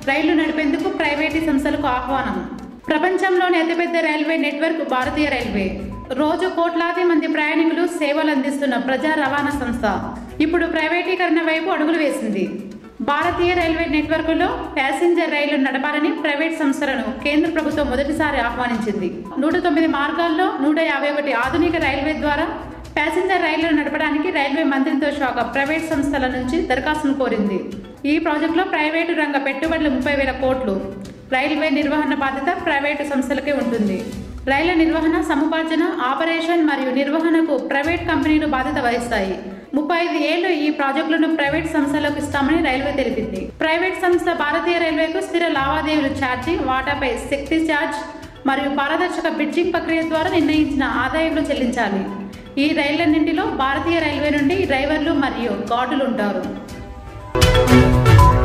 రైళ్లు నడిపేందుకు ప్రైవేటు సంస్థలకు ఆహ్వానం ప్రపంచంలోని అతిపెద్ద రైల్వే నెట్వర్క్ భారతీయ రైల్వే రోజు కోట్లాది మంది ప్రయాణికులు సేవలు అందిస్తున్న ప్రజా రవాణా సంస్థ ఇప్పుడు ప్రైవేటీకరణ వైపు అడుగులు వేసింది భారతీయ రైల్వే నెట్వర్క్లో ప్యాసింజర్ రైళ్లు నడపాలని ప్రైవేట్ సంస్థలను కేంద్ర ప్రభుత్వం మొదటిసారి ఆహ్వానించింది నూట తొమ్మిది మార్గాల్లో నూట యాభై ఒకటి ఆధునిక రైల్వే ద్వారా ప్యాసింజర్ రైళ్లను నడపడానికి రైల్వే మంత్రిత్వ శాఖ ప్రైవేట్ సంస్థల నుంచి దరఖాస్తును కోరింది ఈ ప్రాజెక్టులో ప్రైవేటు రంగ పెట్టుబడులు ముప్పై వేల కోట్లు రైల్వే నిర్వహణ బాధ్యత ప్రైవేటు సంస్థలకే ఉంటుంది రైళ్ల నిర్వహణ సముపార్జన ఆపరేషన్ మరియు నిర్వహణకు ప్రైవేట్ కంపెనీలు బాధ్యత వహిస్తాయి ముప్పై ఐదు ఏళ్లు ఈ ప్రాజెక్టులను ప్రైవేట్ సంస్థలకు ఇస్తామని రైల్వే తెలిపింది ప్రైవేట్ సంస్థ భారతీయ రైల్వేకు స్థిర లావాదేవీలు ఛార్జీ వాటాపై శక్తి ఛార్జ్ మరియు పారదర్శక బిడ్జింగ్ ప్రక్రియ ద్వారా నిర్ణయించిన ఆదాయంలో చెల్లించాలి ఈ రైళ్లన్నింటిలో భారతీయ రైల్వే నుండి డ్రైవర్లు మరియు గార్డులు ఉంటారు